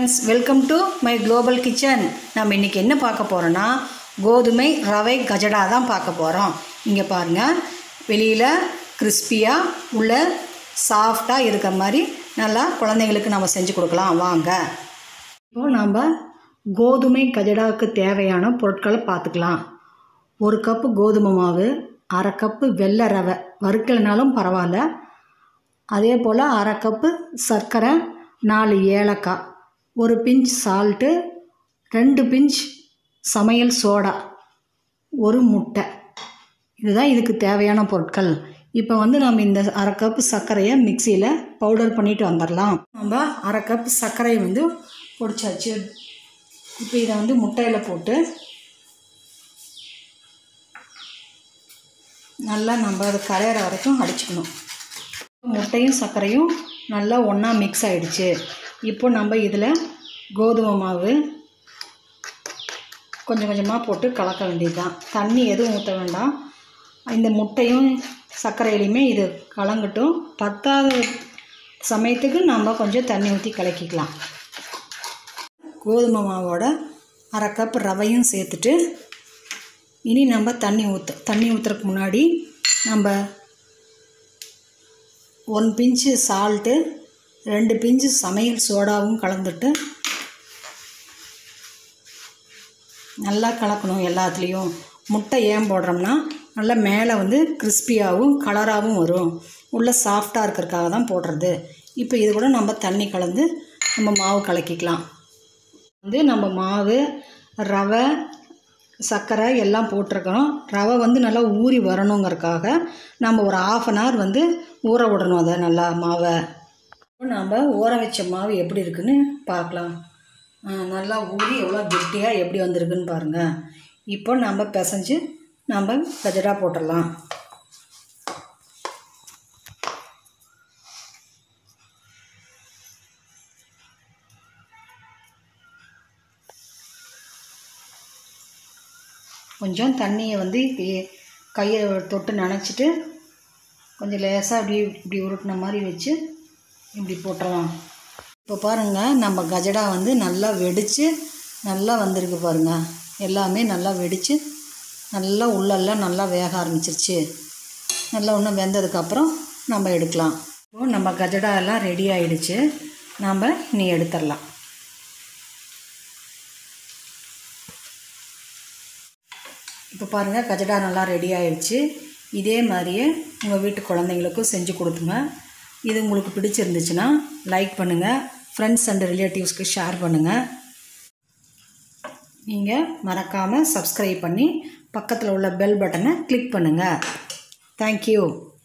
friends welcome to my global kitchen நம்ம இன்றைக்கி என்ன பார்க்க போகிறோன்னா கோதுமை ரவை கஜடா தான் பார்க்க போகிறோம் இங்கே பாருங்கள் வெளியில் கிறிஸ்பியாக உள்ள சாஃப்டாக இருக்கிற மாதிரி நல்லா குழந்தைங்களுக்கு நம்ம செஞ்சு கொடுக்கலாம் வாங்க இப்போது நம்ம கோதுமை கஜடாவுக்கு தேவையான பொருட்களை பார்த்துக்கலாம் ஒரு கப்பு கோதுமை மாவு அரை கப்பு வெள்ளை ரவை வறுக்கலைனாலும் பரவாயில்ல அதே போல் அரை கப்பு சர்க்கரை நாலு ஏலக்காய் ஒரு பிஞ்ச் சால்ட்டு ரெண்டு பிஞ்ச் சமையல் சோடா ஒரு முட்டை இதுதான் இதுக்கு தேவையான பொருட்கள் இப்போ வந்து நம்ம இந்த அரை கப்பு சர்க்கரையை மிக்சியில் பவுடர் பண்ணிட்டு வந்துடலாம் நம்ம அரை கப் சர்க்கரையை வந்து பொடிச்சாச்சு இப்போ இதை வந்து முட்டையில் போட்டு நல்லா நம்ம அது கரையிற வரைக்கும் அடிச்சுக்கணும் முட்டையும் சர்க்கரையும் நல்லா ஒன்றா மிக்ஸ் ஆகிடுச்சு இப்போ நம்ம இதில் கோதுமை மாவு கொஞ்சம் கொஞ்சமாக போட்டு கலக்க வேண்டியது தான் தண்ணி எதுவும் ஊற்ற வேண்டாம் இந்த முட்டையும் சர்க்கரையிலையுமே இது கலங்கட்டும் பத்தாத சமயத்துக்கு நம்ம கொஞ்சம் தண்ணி ஊற்றி கலக்கிக்கலாம் கோதுமை மாவோட அரை கப் ரவையும் சேர்த்துட்டு இனி நம்ம தண்ணி ஊற்ற தண்ணி ஊற்றுறதுக்கு முன்னாடி நம்ம ஒன் பிஞ்சு சால்ட்டு ரெண்டு பிஞ்சு சமையல் சோடாவும் கலந்துட்டு நல்லா கலக்கணும் எல்லாத்துலேயும் முட்டை ஏன் போடுறோம்னா நல்லா மேலே வந்து கிறிஸ்பியாகவும் கலராகவும் வரும் உள்ளே சாஃப்டாக இருக்கிறதுக்காக தான் போடுறது இப்போ இது கூட நம்ம தண்ணி கலந்து நம்ம மாவு கலக்கிக்கலாம் வந்து நம்ம மாவு ரவை சர்க்கரை எல்லாம் போட்டிருக்கிறோம் ரவை வந்து நல்லா ஊறி வரணுங்கிறதுக்காக நம்ம ஒரு ஆஃப் அன் ஹவர் வந்து ஊற விடணும் அதை நல்லா மாவை இப்போ நம்ம ஊற வச்ச மாவு எப்படி இருக்குன்னு பார்க்கலாம் ஆ, நல்லா ஊறி எவ்வளோ கெட்டியாக எப்படி வந்திருக்குன்னு பாருங்கள் இப்போ நம்ம பிசைஞ்சு நம்ம கஜடா போட்டுடலாம் கொஞ்சம் தண்ணியை வந்து இப்படி கையை தொட்டு நனைச்சிட்டு கொஞ்சம் லேசாக இப்படி இப்படி உருட்டின மாதிரி வச்சு இப்படி போட்டுடலாம் இப்போ பாருங்கள் நம்ம கஜடா வந்து நல்லா வெடித்து நல்லா வந்திருக்கு பாருங்கள் எல்லாமே நல்லா வெடித்து நல்லா உள்ளெல்லாம் நல்லா வேக ஆரம்பிச்சிருச்சு நல்லா இன்னும் வெந்ததுக்கப்புறம் நம்ம எடுக்கலாம் இப்போ நம்ம கஜடா எல்லாம் ரெடி ஆயிடுச்சு நாம் இனி எடுத்துடலாம் இப்போ பாருங்கள் கஜடா நல்லா ரெடி ஆயிடுச்சு இதே மாதிரியே உங்கள் வீட்டு குழந்தைங்களுக்கும் செஞ்சு கொடுத்துங்க இது உங்களுக்கு பிடிச்சிருந்துச்சுன்னா லைக் பண்ணுங்கள் ஃப்ரெண்ட்ஸ் அண்ட் ரிலேட்டிவ்ஸ்க்கு ஷேர் பண்ணுங்கள் நீங்கள் மறக்காமல் சப்ஸ்கிரைப் பண்ணி பக்கத்தில் உள்ள பெல் பட்டனை கிளிக் பண்ணுங்கள் தேங்க்யூ